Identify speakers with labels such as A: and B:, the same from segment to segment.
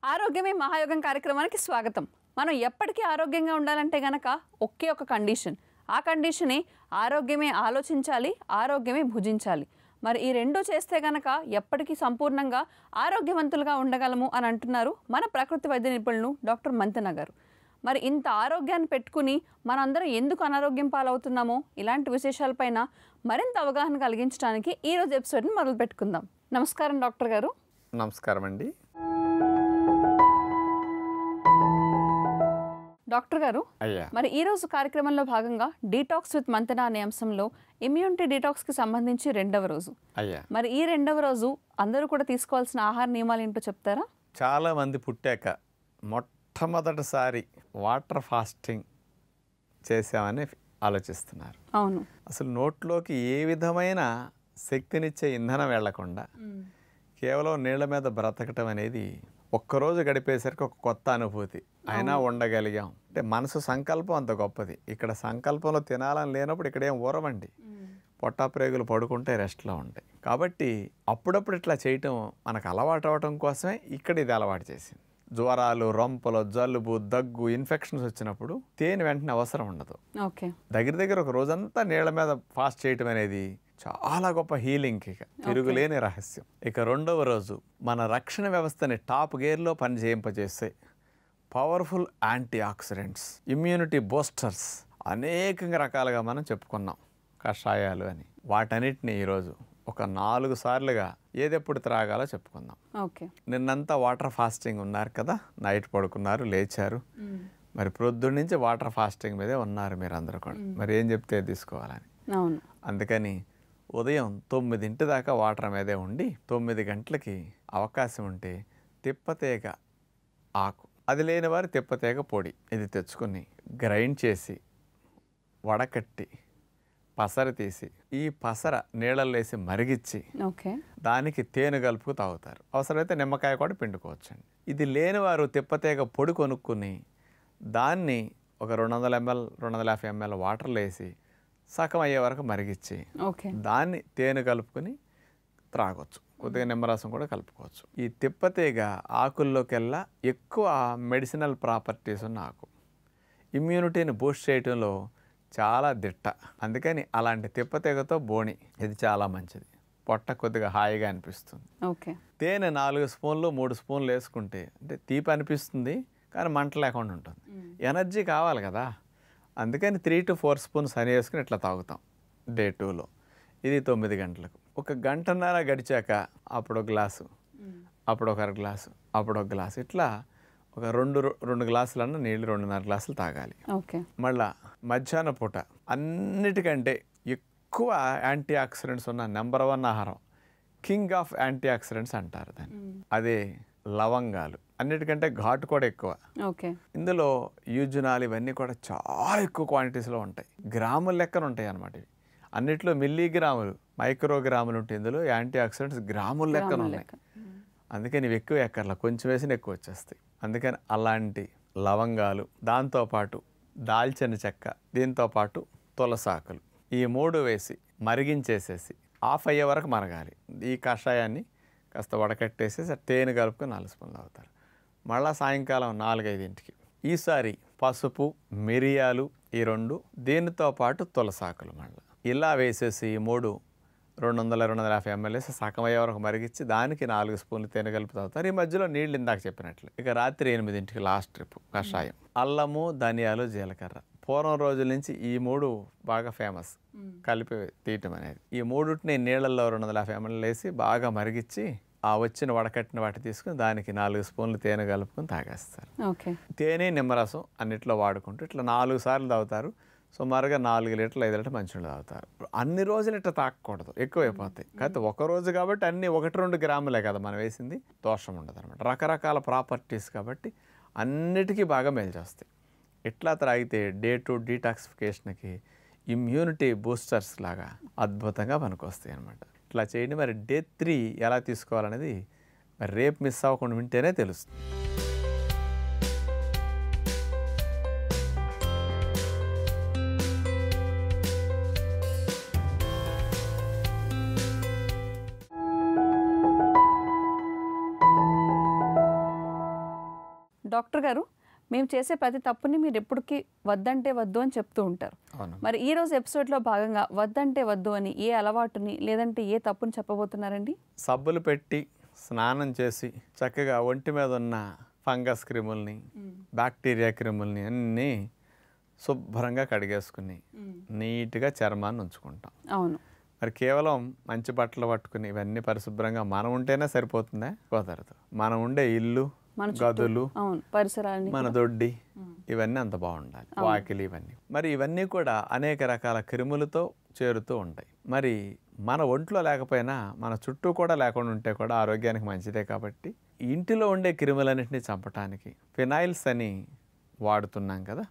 A: ఆరోగ్యమే మహాయోగం కార్యక్రమానికి స్వాగతం మనం ఎప్పటికీ ఆరోగ్యంగా ఉండాలంటే గనక ఒకే ఒక కండిషన్ ఆ కండిషనే ఆరోగ్యమే ఆలోచించాలి ఆరోగ్యమే భుజించాలి మరి ఈ రెండు చేస్తే గనక ఎప్పటికీ సంపూర్ణంగా ఆరోగ్యవంతులుగా ఉండగలము అని అంటున్నారు మన ప్రకృతి వైద్య నిపుణులు డాక్టర్ మంతెన గారు మరి ఇంత ఆరోగ్యాన్ని పెట్టుకుని మనందరం ఎందుకు అనారోగ్యం పాలవుతున్నామో ఇలాంటి విశేషాలపైన మరింత అవగాహన కలిగించడానికి ఈ రోజు ఎపిసోడ్ని మొదలు పెట్టుకుందాం నమస్కారం డాక్టర్ గారు
B: నమస్కారం అండి
A: డాక్టర్ గారు
B: అయ్యా
A: మరి ఈ రోజు కార్యక్రమంలో భాగంగా డీటాక్స్ విత్ మంతెన అనే అంశంలో ఇమ్యూనిటీ డీటాక్స్ కి సంబంధించి రెండవ రోజు
B: అయ్యా
A: మరి ఈ రెండవ రోజు అందరూ కూడా తీసుకోవాల్సిన ఆహార నియమాలు ఏంటో చెప్తారా
B: చాలా మంది పుట్టాక మొట్టమొదటిసారి వాటర్ ఫాస్టింగ్ చేసామని ఆలోచిస్తున్నారు
A: అవును
B: అసలు నోట్లోకి ఏ విధమైన శక్తినిచ్చే ఇంధనం వెళ్లకుండా కేవలం నీళ్ళ మీద బ్రతకటం అనేది ఒక్కరోజు గడిపేసరికి ఒక కొత్త అనుభూతి అయినా ఉండగలిగాం అంటే మనసు సంకల్పం అంత గొప్పది ఇక్కడ సంకల్పంలో తినాలని లేనప్పుడు ఇక్కడ ఏం ఊరమండి పొట్టా ప్రేగులు పడుకుంటే రెస్ట్లో ఉంటాయి కాబట్టి అప్పుడప్పుడు ఇట్లా చేయటం మనకు అలవాటు అవటం కోసమే ఇక్కడ ఇది అలవాటు చేసింది జ్వరాలు రొంపలు జలుబు దగ్గు ఇన్ఫెక్షన్స్ వచ్చినప్పుడు తేనె వెంటనే అవసరం ఉండదు
A: ఓకే
B: దగ్గర దగ్గర ఒక రోజంతా నీళ్ళ మీద ఫాస్ట్ చేయటం అనేది చాలా గొప్ప హీలింగ్ ఇక తిరుగులేని రహస్యం ఇక రెండవ రోజు మన రక్షణ వ్యవస్థని టాప్ గేర్లో పనిచేయింపజేస్తే powerful antioxidants immunity boosters అనేక రకాలుగా మనం చెప్పుకున్నాం కషాయాలు అని వాటన్నిటిని ఈరోజు ఒక నాలుగు సార్లుగా ఏదెప్పుడు త్రాగాలో చెప్పుకుందాం
A: ఓకే
B: నిన్నంతా వాటర్ ఫాస్టింగ్ ఉన్నారు కదా నైట్ పడుకున్నారు లేచారు మరి ప్రొద్దున్న నుంచి వాటర్ ఫాస్టింగ్ మీదే ఉన్నారు మీరు అందరూ కూడా మరి ఏం చెప్తే తీసుకోవాలని
A: అవును
B: అందుకని ఉదయం తొమ్మిదింటి దాకా వాటర్ మీదే ఉండి తొమ్మిది గంటలకి అవకాశం ఉంటే తిప్పతీగ ఆకు అది లేని వారు తిప్పతీగ పొడి ఇది తెచ్చుకొని గ్రైండ్ చేసి వడకట్టి పసర తీసి ఈ పసర నీళ్ళల్లో వేసి మరిగిచ్చి
A: ఓకే
B: దానికి తేనె కలుపుకు తాగుతారు అవసరమైతే నిమ్మకాయ కూడా పిండుకోవచ్చండి ఇది లేని వారు తిప్పతీగ పొడి కొనుక్కుని దాన్ని ఒక రెండు వందల ఎంఎల్ రెండు వందల యాభై ఎంఎల్ వాటర్లో వేసి సగం అయ్యే వరకు మరిగిచ్చి
A: ఓకే
B: దాన్ని తేనె కలుపుకొని త్రాగొచ్చు కొద్దిగా నిమ్మరసం కూడా కలుపుకోవచ్చు ఈ తిప్పతీగ ఆకుల్లోకెల్లా ఎక్కువ మెడిసినల్ ప్రాపర్టీస్ ఉన్న ఆకు ఇమ్యూనిటీని బూస్ట్ చేయటంలో చాలా దిట్ట అందుకని అలాంటి తిప్పతీగతో బోణి ఇది చాలా మంచిది పొట్ట కొద్దిగా హాయిగా అనిపిస్తుంది
A: ఓకే
B: తేనె నాలుగు స్పూన్లు మూడు స్పూన్లు వేసుకుంటే అంటే తీపి అనిపిస్తుంది కానీ మంట లేకుండా ఉంటుంది ఎనర్జీ కావాలి కదా అందుకని త్రీ టు ఫోర్ స్పూన్స్ అని వేసుకుని ఇట్లా తాగుతాం డే టూలో ఇది తొమ్మిది గంటలకు ఒక గంటన్నర గడిచాక అప్పుడు ఒక గ్లాసు అప్పుడు ఒక అర గ్లాసు అప్పుడు ఒక గ్లాసు ఇట్లా ఒక రెండు రెండు గ్లాసులన్న నీళ్ళు రెండున్నర గ్లాసులు తాగాలి
A: ఓకే
B: మళ్ళా మధ్యాహ్న పూట అన్నిటికంటే ఎక్కువ యాంటీ ఆక్సిడెంట్స్ ఉన్న నెంబర్ వన్ ఆహారం కింగ్ ఆఫ్ యాంటీ ఆక్సిడెంట్స్ అంటారు దాన్ని అదే లవంగాలు అన్నిటికంటే ఘాటు కూడా ఎక్కువ
A: ఓకే
B: ఇందులో యూజునాలు ఇవన్నీ కూడా చాలా ఎక్కువ క్వాంటిటీస్లో ఉంటాయి గ్రాముల లెక్కన ఉంటాయి అన్నమాట ఇవి అన్నిట్లో మిల్లీగ్రాములు మైక్రోగ్రాములు ఉంటాయి ఇందులో యాంటీ ఆక్సిడెంట్స్ గ్రాముల లెక్కన ఉన్నాయి అందుకని ఇవి ఎక్కువ ఎక్కర్లా కొంచెం వేసిన ఎక్కువ వచ్చేస్తాయి అందుకని అలాంటి లవంగాలు దాంతోపాటు దాల్చిన చెక్క దీంతోపాటు తులసాకులు ఈ మూడు వేసి మరిగించేసేసి ఆఫ్ అయ్యే వరకు మరగాలి ఈ కషాయాన్ని కాస్త వడకట్టేసేసి ఆ తేనె కలుపుకొని నాలుగు స్పూన్లు అవుతారు మళ్ళా సాయంకాలం నాలుగైదింటికి ఈసారి పసుపు మిరియాలు ఈ రెండు దీనితో పాటు తులసాకులు మళ్ళీ ఇలా వేసేసి ఈ మూడు రెండు వందల రెండు వందల యాభై ఎంఎల్ వేసి సగం అయ్యే వరకు మరిగించి దానికి నాలుగు స్పూన్లు తేనె కలిపి తాగుతారు ఈ మధ్యలో నీళ్ళు ఇందాక చెప్పినట్లు ఇక రాత్రి ఎనిమిదింటికి లాస్ట్ ట్రిప్ కషాయం అల్లము ధనియాలు జీలకర్ర పూర్వం రోజుల నుంచి ఈ మూడు బాగా ఫేమస్ కలిపి తీయటం అనేది ఈ మూడుటిని నీళ్ళల్లో రెండు వందల యాభై ఎంఎల్ వేసి బాగా మరిగించి ఆ వచ్చిన వడకట్టిన వాటి తీసుకుని దానికి నాలుగు స్పూన్లు తేనె కలుపుకొని తాగేస్తారు
A: ఓకే
B: తేనె నిమ్మరసం అన్నిట్లో వాడుకుంటూ ఇట్లా నాలుగు సార్లు తాగుతారు సుమారుగా నాలుగు లీటర్లు ఐదు లీటర్లు మంచినీళ్ళు తాగుతారు అన్ని రోజులు ఇట్లా తాగకూడదు ఎక్కువైపోతాయి కాకపోతే ఒక రోజు కాబట్టి అన్ని ఒకటి రెండు గ్రాములే కదా మనం వేసింది దోషం ఉండదు అనమాట రకరకాల ప్రాపర్టీస్ కాబట్టి అన్నిటికీ బాగా మేలు చేస్తాయి ఇట్లా త్రాగితే డే టు డీటాక్సిఫికేషన్కి ఇమ్యూనిటీ బూస్టర్స్ లాగా అద్భుతంగా పనికొస్తాయి అనమాట ఇట్లా చేయండి మరి డే త్రీ ఎలా తీసుకోవాలనేది మరి రేపు మిస్ అవ్వకుండా వింటేనే తెలుస్తుంది
A: డాక్టర్ గారు మేము చేసే ప్రతి తప్పుని మీరు ఎప్పటికీ వద్దంటే వద్దు అని చెప్తూ ఉంటారు
B: అవును
A: మరి ఈ రోజు ఎపిసోడ్లో భాగంగా వద్దంటే వద్దు అని ఏ అలవాటుని లేదంటే ఏ తప్పుని చెప్పబోతున్నారండి
B: సబ్బులు పెట్టి స్నానం చేసి చక్కగా ఒంటి మీద ఉన్న ఫంగస్ క్రిముల్ని బ్యాక్టీరియా క్రిముల్ని అన్నీ శుభ్రంగా కడిగేసుకుని నీట్గా చర్మాన్ని ఉంచుకుంటాం
A: అవును
B: మరి కేవలం మంచి బట్టలు పట్టుకుని ఇవన్నీ పరిశుభ్రంగా మనం ఉంటేనే సరిపోతుందా కుదరదు మనం ఉండే ఇల్లు
A: మన చుట్టూ-
B: గదులు
A: అవును పరిసరాలని
B: మన దొడ్డి ఇవన్నీ అంత బాగుండాలి వాకిలి ఇవన్నీ మరి ఇవన్నీ కూడా అనేక రకాల క్రిములతో చేరుతూ ఉంటాయి మరి మన ఒంట్లో లేకపోయినా మన చుట్టూ కూడా లేకుండా ఉంటే కూడా ఆరోగ్యానికి మంచిదే కాబట్టి ఇంటిలో ఉండే క్రిములన్నింటినీ చంపటానికి ఫినాయిల్స్ అని వాడుతున్నాం కదా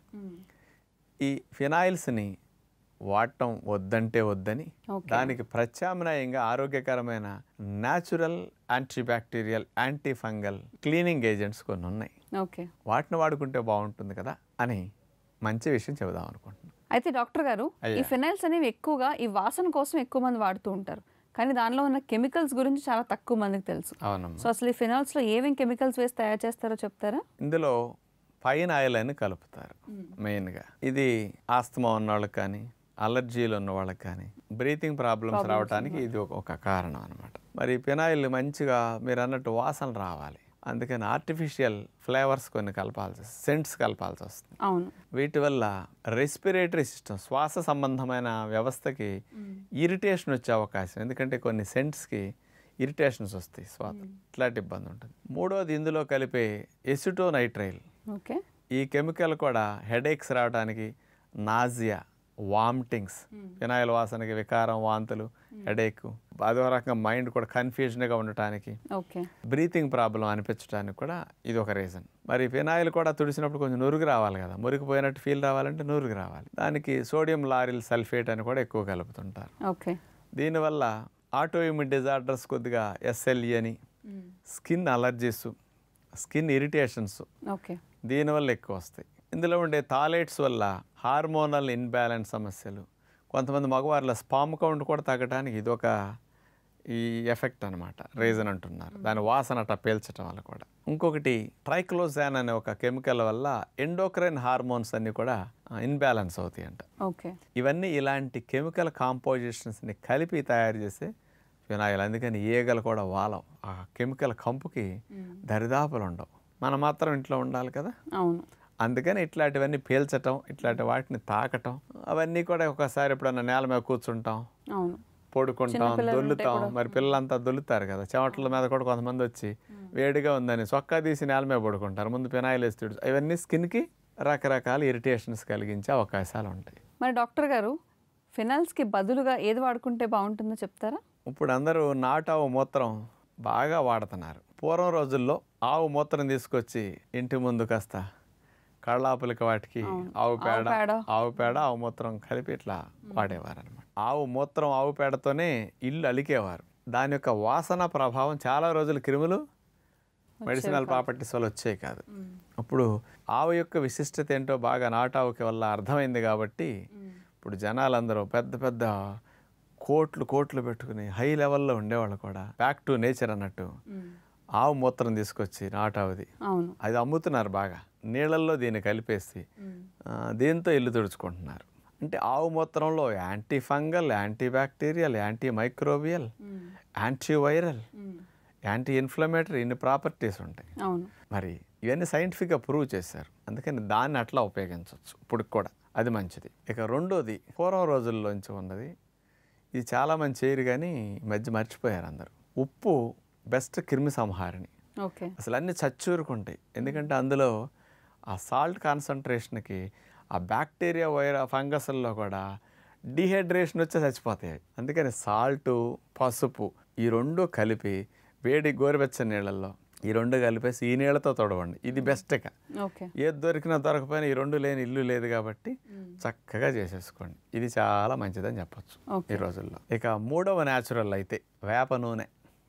B: ఈ ఫినాయిల్స్ని వాడటం వద్దంటే వద్దని
A: Okay.
B: దానికి ప్రత్యామ్నాయంగా ఆరోగ్యకరమైన natural antibacterial antifungal cleaning agents కొన్ని ఉన్నాయి
A: ఓకే
B: వాటిని వాడుకుంటే బాగుంటుంది కదా అని మంచి విషయం చెబుదాం అనుకుంటున్నాను
A: అయితే డాక్టర్ గారు ఈ
B: అయ్యా.
A: ఫినైల్స్ అనేవి ఎక్కువగా ఈ వాసన కోసం ఎక్కువ మంది వాడుతూ ఉంటారు కానీ దానిలో ఉన్న కెమికల్స్ గురించి చాలా తక్కువ మందికి తెలుసు
B: అవునమ్మా
A: సో అసలు ఈ ఫినాల్స్ లో ఏమేమి కెమికల్స్ వేసి తయారు చేస్తారో చెప్తారా
B: ఇందులో పైన్ ఆయిల్ అని కలుపుతారు మెయిన్గా ఇది ఆస్తమా ఉన్న వాళ్ళకి కానీ అలర్జీలు ఉన్న వాళ్ళకి కానీ బ్రీతింగ్ ప్రాబ్లమ్స్ రావడానికి ఇది ఒక- ఒక కారణం అనమాట మరి ఫినాయిల్ మంచిగా మీరు అన్నట్టు వాసన రావాలి అందుకని ఆర్టిఫిషియల్ ఫ్లేవర్స్ కొన్ని కలపాల్సి సెంట్స్ కలపాల్సి వస్తుంది
A: అవును
B: వీటి వల్ల రెస్పిరేటరీ సిస్టమ్ శ్వాస సంబంధమైన వ్యవస్థకి ఇరిటేషన్ వచ్చే అవకాశం ఎందుకంటే కొన్ని సెంట్స్కి ఇరిటేషన్స్ వస్తాయి శ్వాస ఇట్లాంటి ఇబ్బంది ఉంటుంది మూడోది ఇందులో కలిపే ఎసిటోనైట్రైల్
A: ఓకే
B: ఈ కెమికల్ కూడా హెడేక్స్ రావడానికి నాజియా వామిటింగ్స్ ఫినాయిల్ వాసనకి వికారం వాంతులు హెడేక్ అదో రకంగా మైండ్ కూడా కన్ఫ్యూజన్గా ఉండటానికి
A: ఓకే
B: బ్రీతింగ్ ప్రాబ్లం అనిపించడానికి కూడా ఇది ఒక రీజన్ మరి ఫినాయిల్ కూడా తుడిచినప్పుడు కొంచెం నురుగు రావాలి కదా మురిగిపోయినట్టు ఫీల్ రావాలంటే నురుగు రావాలి దానికి సోడియం లారిల్ సల్ఫేట్ అని కూడా ఎక్కువ కలుపుతుంటారు
A: ఓకే
B: దీనివల్ల ఆటోఇమ్యూన్ డిజార్డర్స్ కొద్దిగా ఎస్ఎల్ఈ అని skin allergies skin irritations
A: okay
B: దీనివల్ల ఎక్కువ వస్తాయి ఇందులో ఉండే థాలేట్స్ వల్ల హార్మోనల్ ఇన్బ్యాలెన్స్ సమస్యలు కొంతమంది మగవారిలో స్పామ్ కౌంట్ కూడా తగ్గడానికి ఇది ఒక ఈ ఎఫెక్ట్ అనమాట రీజన్ అంటున్నారు దాని వాసన అట్లా పీల్చడం వల్ల కూడా ఇంకొకటి ట్రైక్లోజాన్ అనే ఒక కెమికల్ వల్ల ఎండోక్రైన్ హార్మోన్స్ అన్నీ కూడా ఇన్బ్యాలెన్స్ అవుతాయి అంట
A: ఓకే
B: ఇవన్నీ ఇలాంటి కెమికల్ కాంపోజిషన్స్ని కలిపి తయారు చేసే ఫినాయిల్ అందుకని ఈగలు కూడా వాలవు ఆ కెమికల్ కంపుకి దరిదాపులు ఉండవు మనం మాత్రం ఇంట్లో ఉండాలి కదా
A: అవును
B: అందుకని ఇట్లాంటివన్నీ పీల్చటం ఇట్లాంటి వాటిని తాకటం అవన్నీ కూడా ఒకసారి ఎప్పుడన్నా నేల మీద కూర్చుంటాం
A: అవును
B: పడుకుంటాం
A: చిన్నపిల్లలు ఉంటే
B: దొల్లుతాం
A: కూడా.
B: మరి పిల్లలంతా దొల్లుతారు కదా చెమటల మీద కూడా కొంతమంది వచ్చి వేడిగా ఉందని చొక్కా తీసి నేల మీద పడుకుంటారు ముందు ఫినాయిల్ వేసి తుడుచు ఇవన్నీ స్కిన్కి రకరకాల ఇరిటేషన్స్ కలిగించే అవకాశాలు ఉంటాయి
A: మరి డాక్టర్ గారు ఫినాల్స్కి బదులుగా ఏది వాడుకుంటే బాగుంటుందో చెప్తారా
B: ఇప్పుడు అందరూ నాటావు మూత్రం బాగా వాడుతున్నారు పూర్వం రోజుల్లో ఆవు మూత్రం తీసుకొచ్చి ఇంటి ముందు కాస్త కళ్ళాపులకి వాటికి ఆవు పేడ
A: పేడ.
B: ఆవు పేడ ఆవు మూత్రం కలిపి ఇట్లా వాడేవారు అనమాట ఆవు మూత్రం ఆవు పేడతోనే ఇల్లు అలికేవారు దాని యొక్క వాసన ప్రభావం చాలా రోజులు క్రిములు మెడిసినల్ ప్రాపర్టీస్ వల్ల వచ్చాయి కాదు అప్పుడు ఆవు యొక్క విశిష్టత ఏంటో బాగా నాటావుకి వల్ల అర్థమైంది కాబట్టి ఇప్పుడు జనాలందరూ పెద్ద పెద్ద కోట్లు కోట్లు పెట్టుకుని హై లెవెల్లో ఉండేవాళ్ళు కూడా బ్యాక్ టు నేచర్ అన్నట్టు ఆవు మూత్రం తీసుకొచ్చి నాటావుది
A: అవును
B: అది అమ్ముతున్నారు బాగా నీళ్ళల్లో దీన్ని కలిపేసి ఆ, దీంతో ఇల్లు తుడుచుకుంటున్నారు అంటే ఆవు మూత్రంలో antifungal antibacterial antimicrobial antiviral anti-inflammatory ఇన్ని ప్రాపర్టీస్ ఉంటాయి
A: అవును
B: మరి ఇవన్నీ సైంటిఫిక్గా ప్రూవ్ చేశారు అందుకని దాన్ని అట్లా ఉపయోగించవచ్చు ఇప్పుడు కూడా అది మంచిది ఇక రెండోది పూర్వం రోజుల్లోంచి ఉన్నది ఇది చాలా మంది చేయరు కానీ ఈ మధ్య మర్చిపోయారు అందరూ ఉప్పు బెస్ట్ క్రిమి సంహారిణి
A: ఓకే
B: అసలు అన్నీ చచ్చూరుకుంటాయి ఎందుకంటే అందులో ఆ సాల్ట్ కాన్సన్ట్రేషన్కి ఆ బ్యాక్టీరియా వైరా ఫంగస్ల్లో కూడా డిహైడ్రేషన్ వచ్చి చచ్చిపోతాయి అందుకని సాల్టు పసుపు ఈ రెండు కలిపి వేడి గోరువెచ్చని నీళ్ళల్లో ఈ రెండు కలిపేసి ఈ నీళ్ళతో తొడవండి ఇది బెస్ట్ ఇక
A: ఓకే
B: ఏది దొరికినా దొరకపోయినా ఈ రెండు లేని ఇల్లు లేదు కాబట్టి చక్కగా చేసేసుకోండి ఇది చాలా మంచిదని చెప్పొచ్చు
A: ఓకే.
B: ఈ రోజుల్లో ఇక మూడవ న్యాచురల్ అయితే వేప నూనె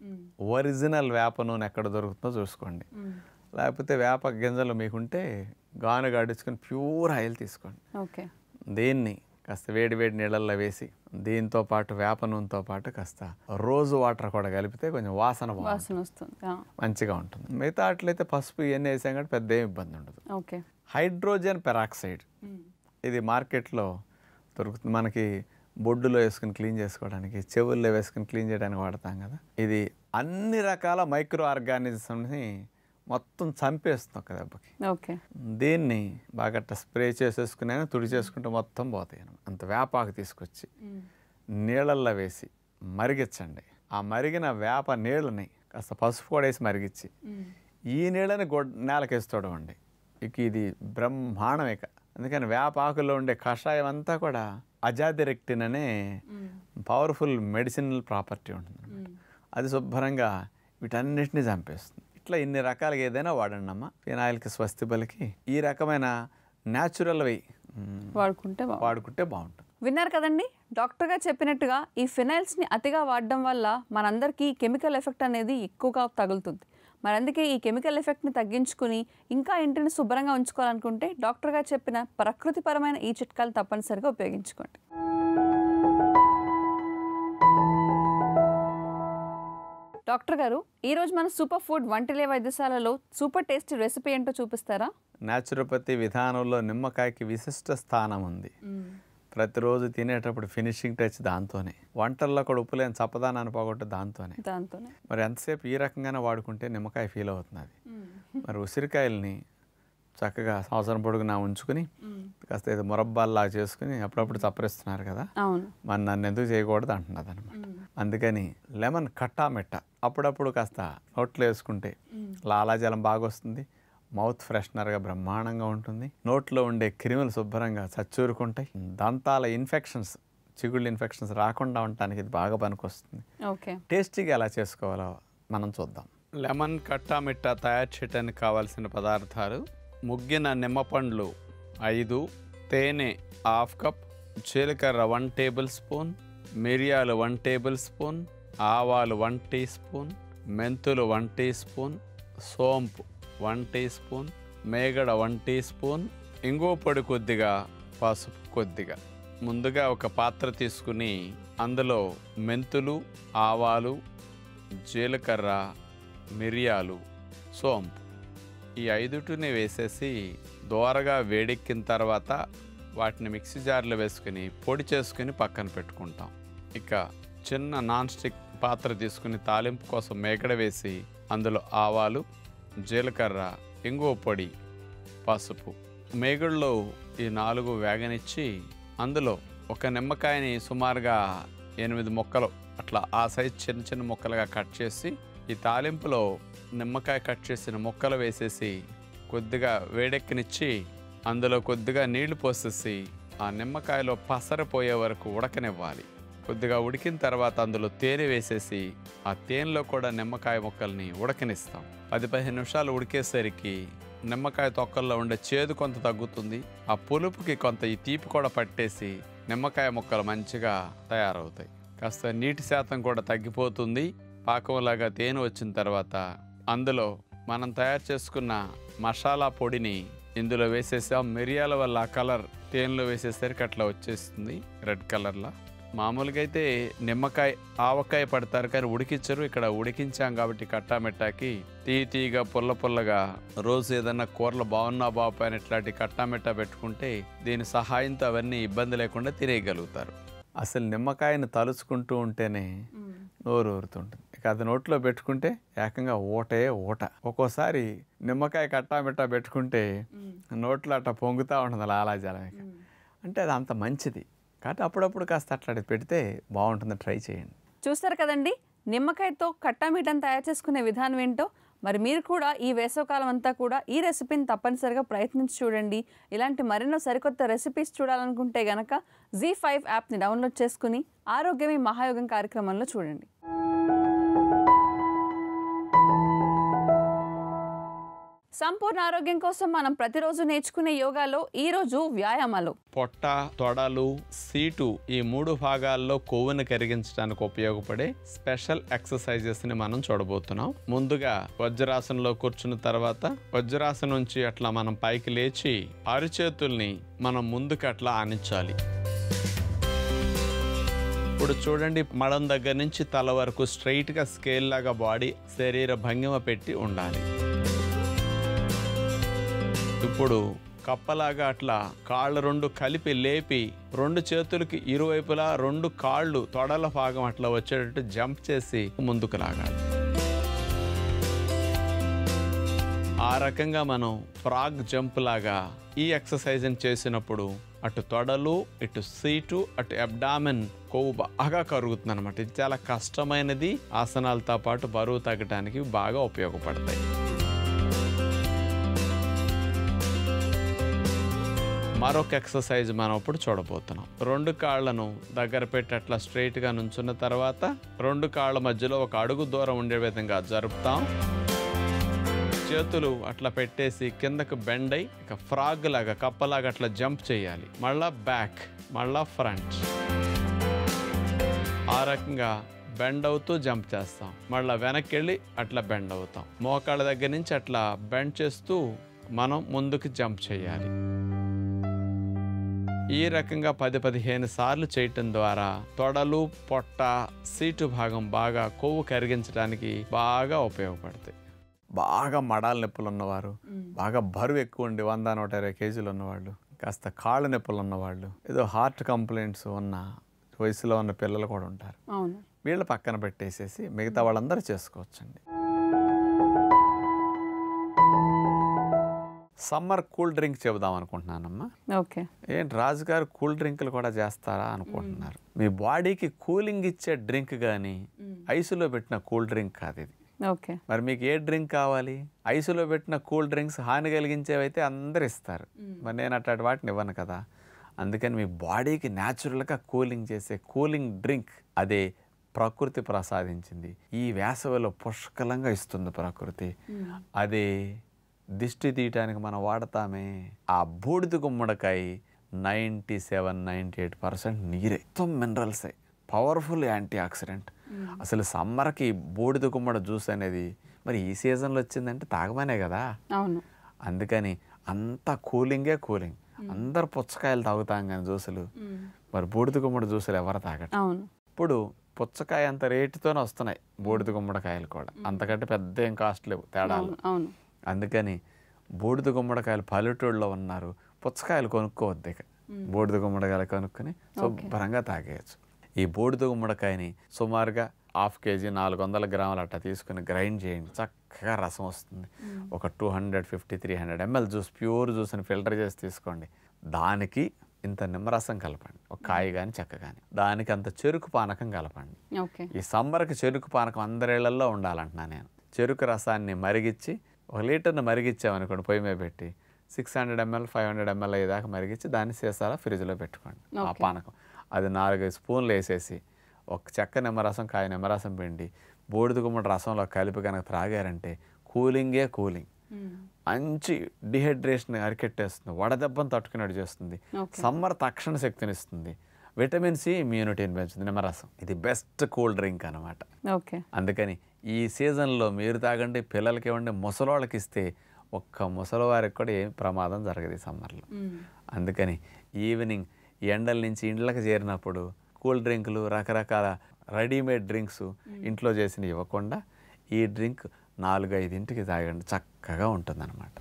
B: ఒరిజినల్ వేప నూనె ఎక్కడ దొరుకుతుందో చూసుకోండి లేకపోతే వేప గింజలు మీకుంటే గాను గాడించుకొని ప్యూర్ ఆయిల్ తీసుకోండి
A: ఓకే
B: దీన్ని కాస్త వేడి వేడి నీళ్ళల్లో వేసి దీంతో పాటు వేప నూనెతో పాటు కాస్త రోజు వాటర్ కూడా కలిపితే కొంచెం వాసన బాగుంటుంది
A: వాసన వస్తుంది ఆ,
B: మంచిగా ఉంటుంది మిగతా అట్లయితే పసుపు ఇవన్నీ వేసాం కాబట్టి పెద్ద ఏం ఇబ్బంది ఉండదు
A: ఓకే
B: హైడ్రోజన్ పెరాక్సైడ్ ఇది మార్కెట్లో దొరుకుతుంది మనకి బొడ్డులో వేసుకుని క్లీన్ చేసుకోవడానికి చెవుల్లో వేసుకుని క్లీన్ చేయడానికి వాడతాం కదా ఇది అన్ని రకాల మైక్రో ఆర్గానిజమ్ని మొత్తం చంపేస్తుంది ఒక దెబ్బకి
A: ఓకే
B: దీన్ని బాగా స్ప్రే చేసేసుకుని అయినా తుడి చేసుకుంటే మొత్తం పోతాయి అన్నమాట. అంత వేపాకు తీసుకొచ్చి నీళ్ళల్లో వేసి మరిగించండి ఆ మరిగిన వేప నీళ్ళని కాస్త పసుపు కూడా వేసి మరిగించి ఈ నీళ్ళని గొడ్ నేలకేసి తోడవండి ఇక ఇది బ్రహ్మాండం ఇక అందుకని వేపాకులో ఉండే కషాయం అంతా కూడా అజాదిరెక్టిన్ అనే పవర్ఫుల్ మెడిసినల్ ప్రాపర్టీ ఉంటుంది అది శుభ్రంగా వీటన్నిటిని చంపేస్తుంది ఇట్లా ఇన్ని రకాలుగా ఏదైనా వాడండి అమ్మ ఫినాయిల్కి స్వస్తి బలికి ఈ రకమైన న్యాచురల్ వే
A: వాడుకుంటే బాగుంటుంది
B: వాడుకుంటే బాగుంటుంది
A: విన్నారు కదండి డాక్టర్ గారు చెప్పినట్టుగా ఈ ఫినైల్స్ని అతిగా వాడడం వల్ల మనందరికీ కెమికల్ ఎఫెక్ట్ అనేది ఎక్కువగా తగులుతుంది మరి అందుకే ఈ కెమికల్ ఎఫెక్ట్ని తగ్గించుకుని ఇంకా ఇంటిని శుభ్రంగా ఉంచుకోవాలనుకుంటే డాక్టర్ గారు చెప్పిన ప్రకృతిపరమైన ఈ చిట్కాలు తప్పనిసరిగా ఉపయోగించుకోండి డాక్టర్ గారు ఈరోజు మన సూపర్ ఫుడ్ వంటిలే వైద్యశాలలో సూపర్ టేస్టీ రెసిపీ ఏంటో చూపిస్తారా
B: న్యాచురోపతి విధానంలో నిమ్మకాయకి విశిష్ట స్థానం ఉంది ప్రతిరోజు తినేటప్పుడు ఫినిషింగ్ టచ్ దాంతోనే వంటల్లో కూడా ఉప్పు లేని చప్పదానాన్ని పోగొట్టు దాంతోనే
A: దాంతోనే
B: మరి ఎంతసేపు ఈ రకంగానే వాడుకుంటే నిమ్మకాయ ఫీల్ అవుతుంది అది మరి ఉసిరికాయల్ని చక్కగా సంవత్సరం పొడుగునా ఉంచుకుని కాస్త ఏదో మురబ్బాల్లా చేసుకుని అప్పుడప్పుడు చప్పరిస్తున్నారు కదా
A: అవును
B: మరి నన్ను ఎందుకు చేయకూడదు అంటున్నది అనమాట అందుకని లెమన్ కట్టా మెట్ట అప్పుడప్పుడు కాస్త నోట్లో వేసుకుంటే లాలాజలం బాగా వస్తుంది మౌత్ ఫ్రెషనర్గా బ్రహ్మాండంగా ఉంటుంది నోట్లో ఉండే క్రిములు శుభ్రంగా చచ్చూరుకుంటాయి దంతాల ఇన్ఫెక్షన్స్ చిగుళ్ళు ఇన్ఫెక్షన్స్ రాకుండా ఉండటానికి ఇది బాగా పనికొస్తుంది
A: ఓకే
B: టేస్టీగా ఎలా చేసుకోవాలో మనం చూద్దాం లెమన్ కట్టా మిట్టా తయారు చేయడానికి కావాల్సిన పదార్థాలు ముగ్గిన నిమ్మపండ్లు ఐదు తేనె హాఫ్ కప్ జీలకర్ర వన్ టేబుల్ స్పూన్ మిరియాలు వన్ టేబుల్ స్పూన్ ఆవాలు వన్ టీ స్పూన్ మెంతులు వన్ టీ స్పూన్ సోంపు వన్ టీ స్పూన్ మేగడ వన్ టీ స్పూన్ ఇంగువ పొడి కొద్దిగా పసుపు కొద్దిగా ముందుగా ఒక పాత్ర తీసుకుని అందులో మెంతులు ఆవాలు జీలకర్ర మిరియాలు సోంపు ఈ ఐదుటిని వేసేసి దోరగా వేడెక్కిన తర్వాత వాటిని మిక్సీ జార్లో వేసుకుని పొడి చేసుకుని పక్కన పెట్టుకుంటాం ఇక చిన్న నాన్ స్టిక్ పాత్ర తీసుకుని తాలింపు కోసం మేకడ వేసి అందులో ఆవాలు జీలకర్ర ఇంగువ పొడి పసుపు మేగుల్లో ఈ నాలుగు వేగనిచ్చి అందులో ఒక నిమ్మకాయని సుమారుగా ఎనిమిది ముక్కలు అట్లా ఆ సైజ్ చిన్న చిన్న ముక్కలుగా కట్ చేసి ఈ తాలింపులో నిమ్మకాయ కట్ చేసిన ముక్కలు వేసేసి కొద్దిగా వేడెక్కనిచ్చి అందులో కొద్దిగా నీళ్లు పోసేసి ఆ నిమ్మకాయలో పసర పోయే వరకు ఉడకనివ్వాలి కొద్దిగా ఉడికిన తర్వాత అందులో తేనె వేసేసి ఆ తేనెలో కూడా నిమ్మకాయ ముక్కల్ని ఉడకనిస్తాం పది పదిహేను నిమిషాలు ఉడికేసరికి నిమ్మకాయ తొక్కల్లో ఉండే చేదు కొంత తగ్గుతుంది ఆ పులుపుకి కొంత ఈ తీపి కూడా పట్టేసి నిమ్మకాయ ముక్కలు మంచిగా తయారవుతాయి కాస్త నీటి శాతం కూడా తగ్గిపోతుంది పాకంలాగా తేనె వచ్చిన తర్వాత అందులో మనం తయారు చేసుకున్న మసాలా పొడిని ఇందులో వేసేసాం మిరియాల వల్ల ఆ కలర్ తేనెలో వేసేసరికి అట్లా వచ్చేస్తుంది రెడ్ కలర్లో మామూలుగా అయితే నిమ్మకాయ ఆవకాయ పడతారు కానీ ఉడికించరు ఇక్కడ ఉడికించాం కాబట్టి కట్టామెట్టాకి తీ తీగా పుల్ల పుల్లగా రోజు ఏదన్నా కూరలు బాగున్నా బాగుపోయిన ఇట్లాంటి కట్టామెట్టా పెట్టుకుంటే దీని సహాయంతో అవన్నీ ఇబ్బంది లేకుండా తినేయగలుగుతారు అసలు నిమ్మకాయని తలుచుకుంటూ ఉంటేనే నోరు ఊరుతుంటుంది ఇక అది నోట్లో పెట్టుకుంటే ఏకంగా ఊటే ఊట ఒక్కోసారి నిమ్మకాయ కట్టామిట్టా పెట్టుకుంటే నోట్లో అట్లా పొంగుతూ ఉంటుంది లాలాజలం ఇక అంటే అది అంత మంచిది కాబట్టి అప్పుడప్పుడు కాస్త అట్లాంటి పెడితే బాగుంటుంది ట్రై చేయండి
A: చూస్తారు కదండి నిమ్మకాయతో కట్టామీటని తయారు చేసుకునే విధానం ఏంటో మరి మీరు కూడా ఈ వేసవకాలం అంతా కూడా ఈ రెసిపీని తప్పనిసరిగా ప్రయత్నించి చూడండి ఇలాంటి మరెన్నో సరికొత్త రెసిపీస్ చూడాలనుకుంటే గనక జీ ఫైవ్ యాప్ని డౌన్లోడ్ చేసుకుని ఆరోగ్యమే మహాయోగం కార్యక్రమంలో చూడండి సంపూర్ణ ఆరోగ్యం కోసం మనం ప్రతిరోజు నేర్చుకునే యోగాలో ఈ రోజు వ్యాయామాలు
B: పొట్ట తొడలు సీటు ఈ మూడు భాగాల్లో కొవ్వును కరిగించడానికి ఉపయోగపడే స్పెషల్ ఎక్సర్సైజెస్ ని మనం చూడబోతున్నాం ముందుగా వజ్రాసనంలో కూర్చున్న తర్వాత వజ్రాసనం నుంచి అట్లా మనం పైకి లేచి అరిచేతుల్ని మనం ముందుకు అట్లా ఆనించాలి
C: ఇప్పుడు చూడండి మడం దగ్గర నుంచి తల వరకు స్ట్రైట్ గా స్కేల్ లాగా బాడీ శరీర భంగిమ పెట్టి ఉండాలి ఇప్పుడు కప్పలాగా అట్లా కాళ్ళు రెండు కలిపి లేపి రెండు చేతులకి ఇరువైపులా రెండు కాళ్ళు తొడల భాగం అట్లా వచ్చేటట్టు జంప్ చేసి ముందుకు లాగాలి ఆ రకంగా మనం ఫ్రాగ్ జంప్ లాగా ఈ ఎక్సర్సైజ్ చేసినప్పుడు అటు తొడలు ఇటు సీటు అటు అబ్డామెన్ కొవ్వు బాగా కరుగుతుంది అనమాట ఇది చాలా కష్టమైనది ఆసనాలతో పాటు బరువు తగ్గడానికి బాగా ఉపయోగపడతాయి మరొక ఎక్సర్సైజ్ మనం ఇప్పుడు చూడబోతున్నాం రెండు కాళ్ళను దగ్గర పెట్టి అట్లా స్ట్రైట్గా నుంచున్న తర్వాత రెండు కాళ్ళ మధ్యలో ఒక అడుగు దూరం ఉండే విధంగా జరుపుతాం చేతులు అట్లా పెట్టేసి కిందకు బెండ్ అయి ఇక ఫ్రాగ్ లాగా కప్పలాగా అట్లా జంప్ చేయాలి మళ్ళా బ్యాక్ మళ్ళా ఫ్రంట్ ఆ రకంగా బెండ్ అవుతూ జంప్ చేస్తాం మళ్ళీ వెనక్కి వెళ్ళి అట్లా బెండ్ అవుతాం మోకాళ్ళ దగ్గర నుంచి అట్లా బెండ్ చేస్తూ మనం ముందుకు జంప్ చేయాలి ఈ రకంగా పది పదిహేను సార్లు చేయటం ద్వారా తొడలు పొట్ట సీటు భాగం బాగా కొవ్వు కరిగించడానికి బాగా ఉపయోగపడతాయి
B: బాగా మడాల నొప్పులు ఉన్నవారు బాగా బరువు ఎక్కువ ఉండి వంద నూట ఇరవై కేజీలు ఉన్నవాళ్ళు కాస్త కాళ్ళ నొప్పులు ఉన్నవాళ్ళు ఏదో హార్ట్ కంప్లైంట్స్ ఉన్న వయసులో ఉన్న పిల్లలు కూడా ఉంటారు
A: అవును
B: వీళ్ళ పక్కన పెట్టేసేసి మిగతా వాళ్ళందరూ చేసుకోవచ్చండి సమ్మర్ కూల్ డ్రింక్ చెబుదాం అనుకుంటున్నానమ్మా
A: ఓకే
B: ఏంటి రాజుగారు కూల్ డ్రింకులు కూడా చేస్తారా అనుకుంటున్నారు మీ బాడీకి కూలింగ్ ఇచ్చే డ్రింక్ కానీ ఐసులో పెట్టిన కూల్ డ్రింక్ కాదు ఇది
A: ఓకే
B: మరి మీకు ఏ డ్రింక్ కావాలి ఐసులో పెట్టిన కూల్ డ్రింక్స్ హాని కలిగించేవైతే అందరు ఇస్తారు మరి నేను అట్లాంటి వాటిని ఇవ్వను కదా అందుకని మీ బాడీకి న్యాచురల్గా కూలింగ్ చేసే కూలింగ్ డ్రింక్ అదే ప్రకృతి ప్రసాదించింది ఈ వేసవిలో పుష్కలంగా ఇస్తుంది ప్రకృతి అదే దిష్టి తీయటానికి మనం వాడతామే ఆ బూడిద గుమ్మడికాయ ninety seven ninety eight percent నీరే మొత్తం మినరల్సే పవర్ఫుల్ యాంటీ ఆక్సిడెంట్ అసలు సమ్మర్కి బూడిద గుమ్మడి జ్యూస్ అనేది మరి ఈ సీజన్లో వచ్చిందంటే తాగమనే కదా
A: అవును
B: అందుకని అంత కూలింగే కూలింగ్ అందరు పుచ్చకాయలు తాగుతాం కానీ జ్యూసులు మరి బూడిద గుమ్మడి జ్యూసులు ఎవరు తాగట
A: అవును
B: ఇప్పుడు పుచ్చకాయ అంత రేటుతోనే వస్తున్నాయి బూడిద గుమ్మడికాయలు కూడా అంతకంటే పెద్ద ఏం కాస్ట్ లేవు తేడాలు
A: అవును అవును
B: అందుకని బూడిద గుమ్మడికాయలు పల్లెటూళ్ళలో ఉన్నారు పుచ్చకాయలు కొనుక్కోవద్దు ఇక బూడిద గుమ్మడికాయలు కొనుక్కొని శుభ్రంగా తాగేయచ్చు ఈ బూడిద గుమ్మడికాయని సుమారుగా హాఫ్ కేజీ నాలుగు వందల గ్రాములు అట్లా తీసుకుని గ్రైండ్ చేయండి చక్కగా రసం వస్తుంది ఒక two hundred fifty three hundred ML juice pure జ్యూస్ని ఫిల్టర్ చేసి తీసుకోండి దానికి ఇంత నిమ్మరసం కలపండి ఒక కాయ కానీ చెక్క కానీ దానికి అంత చెరుకు పానకం కలపండి
A: ఓకే
B: ఈ సమ్మర్కి చెరుకు పానకం అందరిళ్లలో ఉండాలంటున్నా నేను చెరుకు రసాన్ని మరిగించి ఒక లీటర్ని మరిగించామనుకోండి పొయ్యి మీద పెట్టి six hundred ML five hundred ML అయ్యేదాకా మరిగించి దాన్ని సీసాల ఫ్రిడ్జ్లో పెట్టుకోండి ఆ పానకం అది నాలుగైదు స్పూన్లు వేసేసి ఒక చెక్క నిమ్మరసం కాయ నిమ్మరసం పిండి బూడిద గుమ్మడి రసంలో కలిపి కనుక త్రాగారంటే కూలింగే కూలింగ్ మంచి డిహైడ్రేషన్ అరికెట్టేస్తుంది వడదెబ్బను తట్టుకునేట్టు చేస్తుంది సమ్మర్ తక్షణ శక్తిని ఇస్తుంది విటమిన్ సి ఇమ్యూనిటీని పెంచుతుంది నిమ్మరసం ఇది బెస్ట్ కూల్ డ్రింక్ అనమాట
A: ఓకే
B: అందుకని ఈ సీజన్లో మీరు తాగండి పిల్లలకి ఇవ్వండి ముసలోళ్ళకి ఇస్తే ఒక్క ముసలివారికి కూడా ఏం ప్రమాదం జరగదు ఈ సమ్మర్లో అందుకని ఈవినింగ్ ఎండల నుంచి ఇండ్లకు చేరినప్పుడు కూల్ డ్రింకులు రకరకాల రెడీమేడ్ డ్రింక్స్ ఇంట్లో చేసిన ఇవ్వకుండా ఈ డ్రింక్ నాలుగు ఐదింటికి తాగండి చక్కగా ఉంటుందన్నమాట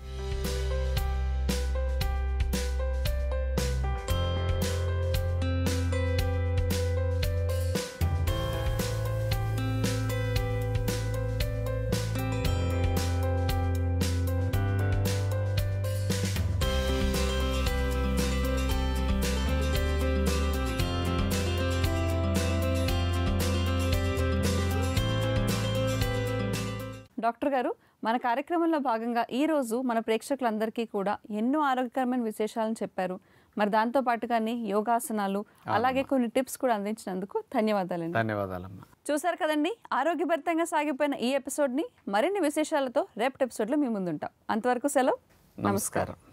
A: డాక్టర్ గారు మన కార్యక్రమంలో భాగంగా ఈ రోజు మన ప్రేక్షకులందరికీ కూడా ఎన్నో ఆరోగ్యకరమైన విశేషాలను చెప్పారు మరి దాంతో పాటుగానే యోగాసనాలు అలాగే కొన్ని టిప్స్ కూడా అందించినందుకు ధన్యవాదాలండి
B: ధన్యవాదాలమ్మా
A: చూసారు కదండి ఆరోగ్యభరితంగా సాగిపోయిన ఈ ఎపిసోడ్ని మరిన్ని విశేషాలతో రేపటి ఎపిసోడ్లో మీ ముందుంటాం అంతవరకు సెలవు నమస్కారం
B: నమస్కారం